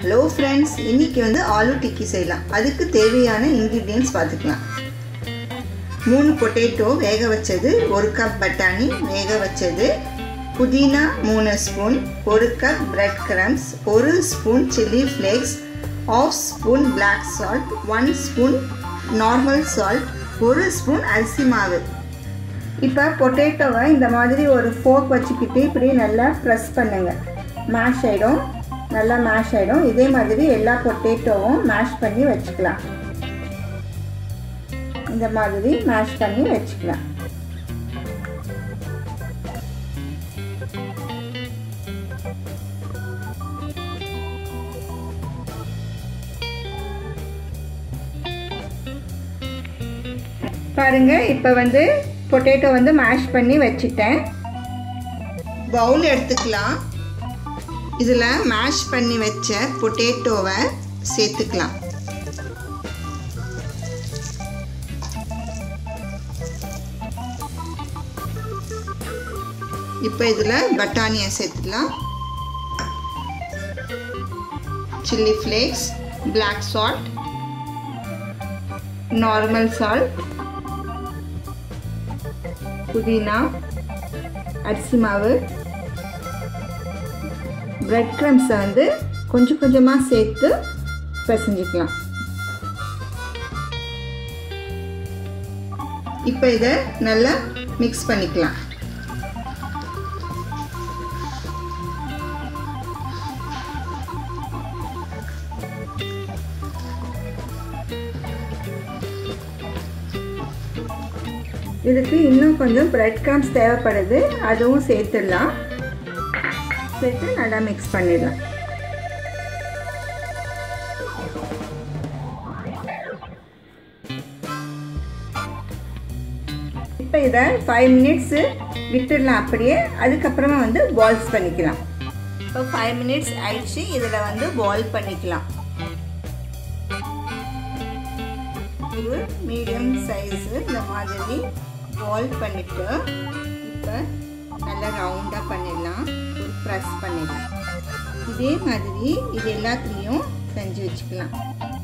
hello friends இன்னைக்கு வந்து ஆலு டிக்கி செய்யலாம் அதுக்கு தேவையான இன்க்ரீடியன்ட்ஸ் பார்த்துக்கலாம் மூணு பொட்டேட்டோ வேக வச்சது ஒரு கப் பட்டாணி வேக வச்சது புதினா மூணு ஸ்பூன் ஒரு கப் பிரெட் கிரம்ஸ் ஒரு spoon chilli flakes half spoon black salt one spoon normal salt ஒரு ஸ்பூன் அரிசி மாவு இப்போ பொட்டேட்டோவை இந்த மாதிரி ஒரு ஃபோக் வச்சுக்கிட்டு இப்படி நல்லா ப்ரெஸ் பண்ணுங்கள் மேஷ் ஆகிடும் நல்லா மேஷ் ஆகிடும் இதே மாதிரி எல்லா பொட்டேட்டோவும் மேஷ் பண்ணி வச்சுக்கலாம் இந்த மாதிரி மேஷ் பண்ணி வச்சுக்கலாம் பாருங்க இப்போ வந்து பொட்டேட்டோ வந்து மேஷ் பண்ணி வச்சுட்டேன் பவுல் எடுத்துக்கலாம் இதில் மேஷ் பண்ணி வச்ச பொட்டேட்டோவை சேர்த்துக்கலாம் இப்போ இதில் பட்டாணியை சேர்த்துக்கலாம் chilli flakes black salt normal salt புதினா அரிசி மாவு பிரெட் க்ரம்ஸை வந்து கொஞ்சம் கொஞ்சமாக சேர்த்து பிசைஞ்சிக்கலாம் இப்போ இதை நல்லா மிக்ஸ் பண்ணிக்கலாம் இதுக்கு இன்னும் கொஞ்சம் பிரெட் கிராம்ஸ் தேவைப்படுது அதுவும் சேர்த்துடலாம் சேர்த்து நல்லா மிக்ஸ் பண்ணிடலாம் இப்போ இதை ஃபைவ் மினிட்ஸு விட்டுடலாம் அப்படியே அதுக்கப்புறமா வந்து பால்ஸ் பண்ணிக்கலாம் இப்போ ஃபைவ் மினிட்ஸ் ஆயிடுச்சு இதில் வந்து பால் பண்ணிக்கலாம் ஒரு மீடியம் சைஸு இந்த மாதிரி பால் பண்ணிவிட்டு இப்போ நல்லா ரவுண்டாக பண்ணிடலாம் ஒரு ப்ரெஸ் பண்ணிடலாம் இதே மாதிரி இது எல்லாத்துலேயும் செஞ்சு வச்சுக்கலாம்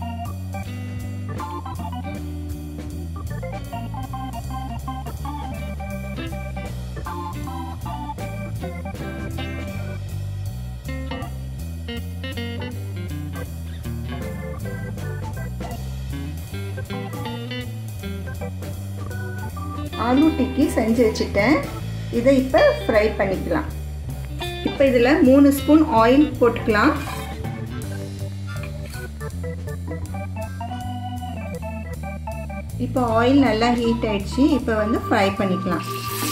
ஆலு டிக்கி செஞ்சு வச்சுட்டேன் இதை இப்போ ஃப்ரை பண்ணிக்கலாம் இப்போ இதில் மூணு ஸ்பூன் ஆயில் போட்டுக்கலாம் இப்போ ஆயில் நல்லா ஹீட் ஆயிடுச்சு இப்போ வந்து ஃப்ரை பண்ணிக்கலாம்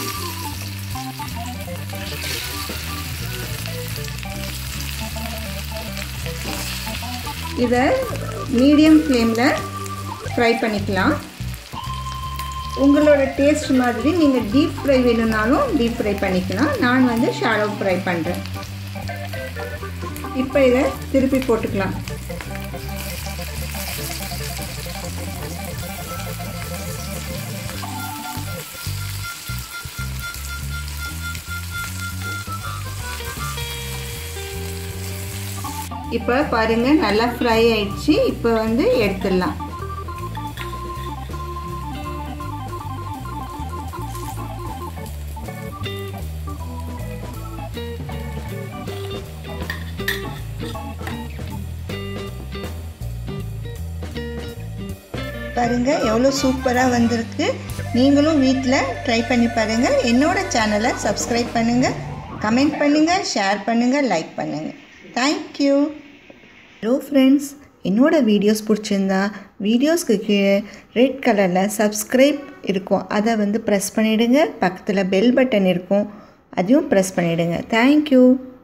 இதை மீடியம் ஃப்ளேமில் ஃப்ரை பண்ணிக்கலாம் உங்களோட டேஸ்ட் மாதிரி நீங்கள் டீப் ஃப்ரை வேணும்னாலும் டீப் ஃப்ரை பண்ணிக்கலாம் நான் வந்து ஷாலோ ஃப்ரை பண்ணுறேன் இப்போ இதை திருப்பி போட்டுக்கலாம் இப்போ பாருங்கள் நல்லா ஃப்ரை ஆயிடுச்சு இப்போ வந்து எடுத்துடலாம் பாருங்கள் எவ்வளோ சூப்பராக வந்திருக்கு நீங்களும் வீட்டில் ட்ரை பண்ணி பாருங்கள் என்னோட சேனலை சப்ஸ்கிரைப் பண்ணுங்கள் கமெண்ட் பண்ணுங்கள் ஷேர் பண்ணுங்கள் லைக் பண்ணுங்கள் தேங்க்யூ ஹலோ ஃப்ரெண்ட்ஸ் என்னோடய வீடியோஸ் பிடிச்சிருந்தா வீடியோஸ்க்கு கீழே ரெட் கலரில் சப்ஸ்கிரைப் இருக்கும் அதை வந்து ப்ரெஸ் பண்ணிவிடுங்க பக்கத்தில் பெல் பட்டன் இருக்கும் அதையும் ப்ரெஸ் பண்ணிவிடுங்க தேங்க்யூ